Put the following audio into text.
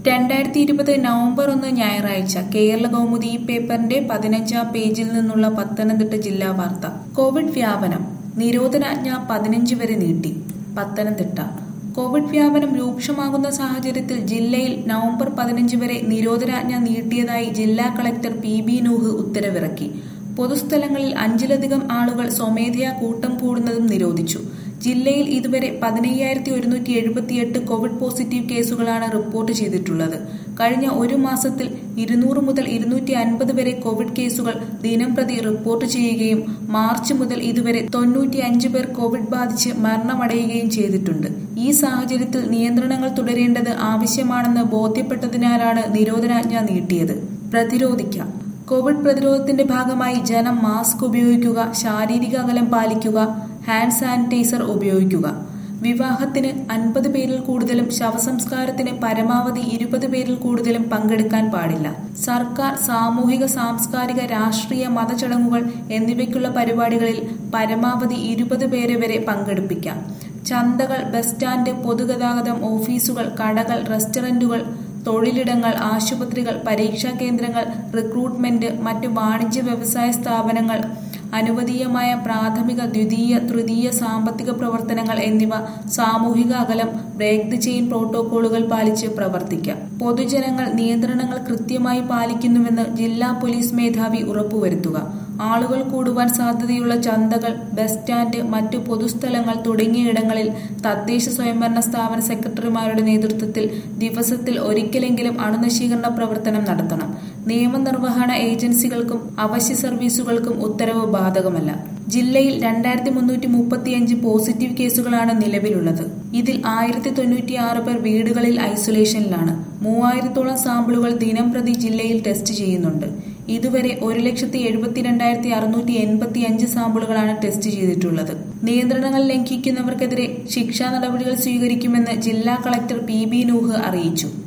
രണ്ടായിരത്തി ഇരുപത് നവംബർ ഒന്ന് ഞായറാഴ്ച കേരള കൗമുദി ഈ പേപ്പറിന്റെ പതിനഞ്ചാം പേജിൽ നിന്നുള്ള പത്തനംതിട്ട ജില്ലാ വാർത്ത കോവിഡ് വ്യാപനം നിരോധനാജ്ഞ പതിനഞ്ച് വരെ നീട്ടി പത്തനംതിട്ട കോവിഡ് വ്യാപനം രൂക്ഷമാകുന്ന സാഹചര്യത്തിൽ ജില്ലയിൽ നവംബർ പതിനഞ്ച് വരെ നിരോധനാജ്ഞ നീട്ടിയതായി ജില്ലാ കളക്ടർ പി ബി നൂഹ് ഉത്തരവിറക്കി പൊതുസ്ഥലങ്ങളിൽ അഞ്ചിലധികം ആളുകൾ സ്വമേധയാ കൂട്ടം കൂടുന്നതും നിരോധിച്ചു ജില്ലയിൽ ഇതുവരെ പതിനയ്യായിരത്തി ഒരുന്നൂറ്റി എഴുപത്തിയെട്ട് കോവിഡ് പോസിറ്റീവ് കേസുകളാണ് റിപ്പോർട്ട് ചെയ്തിട്ടുള്ളത് കഴിഞ്ഞ ഒരു മാസത്തിൽ ഇരുന്നൂറ് മുതൽ ഇരുന്നൂറ്റി അൻപത് വരെ കോവിഡ് കേസുകൾ ദിനം പ്രതി റിപ്പോർട്ട് ചെയ്യുകയും മാർച്ച് മുതൽ ഇതുവരെ തൊണ്ണൂറ്റി അഞ്ച് പേർ കോവിഡ് ബാധിച്ച് മരണമടയുകയും ചെയ്തിട്ടുണ്ട് ഈ സാഹചര്യത്തിൽ നിയന്ത്രണങ്ങൾ തുടരേണ്ടത് ആവശ്യമാണെന്ന് ബോധ്യപ്പെട്ടതിനാലാണ് നിരോധനാജ്ഞ നീട്ടിയത് പ്രതിരോധിക്കാം കോവിഡ് പ്രതിരോധത്തിന്റെ ഭാഗമായി ജനം മാസ്ക് ഉപയോഗിക്കുക ശാരീരിക അകലം പാലിക്കുക ഹാൻഡ് സാനിറ്റൈസർ ഉപയോഗിക്കുക വിവാഹത്തിന് അൻപത് പേരിൽ കൂടുതലും ശവസംസ്കാരത്തിന് പരമാവധി ഇരുപത് പേരിൽ കൂടുതലും പങ്കെടുക്കാൻ പാടില്ല സർക്കാർ സാമൂഹിക സാംസ്കാരിക രാഷ്ട്രീയ മതചടങ്ങുകൾ എന്നിവയ്ക്കുള്ള പരിപാടികളിൽ പരമാവധി ഇരുപത് പേരെ വരെ പങ്കെടുപ്പിക്കാം ചന്തകൾ ബസ് സ്റ്റാൻഡ് പൊതുഗതാഗതം ഓഫീസുകൾ കടകൾ റെസ്റ്റോറന്റുകൾ തൊഴിലിടങ്ങൾ ആശുപത്രികൾ പരീക്ഷാ കേന്ദ്രങ്ങൾ റിക്രൂട്ട്മെന്റ് മറ്റു വാണിജ്യ വ്യവസായ സ്ഥാപനങ്ങൾ അനുവദീയമായ പ്രാഥമിക ദ്വിതീയ തൃതീയ സാമ്പത്തിക പ്രവർത്തനങ്ങൾ എന്നിവ സാമൂഹിക അകലം ബ്രേക്ക് ദി ചെയിൻ പ്രോട്ടോകോളുകൾ പാലിച്ച് പ്രവർത്തിക്കാം പൊതുജനങ്ങൾ നിയന്ത്രണങ്ങൾ കൃത്യമായി പാലിക്കുന്നുവെന്ന് ജില്ലാ പോലീസ് മേധാവി ഉറപ്പുവരുത്തുക ആളുകൾ കൂടുവാൻ സാധ്യതയുള്ള ചന്തകൾ ബസ് സ്റ്റാൻഡ് മറ്റു പൊതുസ്ഥലങ്ങൾ തുടങ്ങിയിടങ്ങളിൽ തദ്ദേശ സ്വയംഭരണ സ്ഥാപന സെക്രട്ടറിമാരുടെ നേതൃത്വത്തിൽ ദിവസത്തിൽ ഒരിക്കലെങ്കിലും അണുനശീകരണ പ്രവർത്തനം നടത്തണം നിയമനിർവഹണ ഏജൻസികൾക്കും അവശ്യ സർവീസുകൾക്കും ഉത്തരവ് ബാധകമല്ല ജില്ലയിൽ രണ്ടായിരത്തി മുന്നൂറ്റി മുപ്പത്തിയഞ്ച് പോസിറ്റീവ് കേസുകളാണ് നിലവിലുള്ളത് ഇതിൽ ആയിരത്തി തൊണ്ണൂറ്റി ആറ് പേർ വീടുകളിൽ ഐസൊലേഷനിലാണ് മൂവായിരത്തോളം സാമ്പിളുകൾ ദിനം പ്രതി ജില്ലയിൽ ടെസ്റ്റ് ചെയ്യുന്നുണ്ട് ഇതുവരെ ഒരു ലക്ഷത്തി എഴുപത്തിരണ്ടായിരത്തി അറുന്നൂറ്റി എൺപത്തി അഞ്ച് സാമ്പിളുകളാണ് ടെസ്റ്റ് ചെയ്തിട്ടുള്ളത് നിയന്ത്രണങ്ങൾ ലംഘിക്കുന്നവർക്കെതിരെ ശിക്ഷാ നടപടികൾ സ്വീകരിക്കുമെന്ന് ജില്ലാ കളക്ടർ പി ബി നൂഹ് അറിയിച്ചു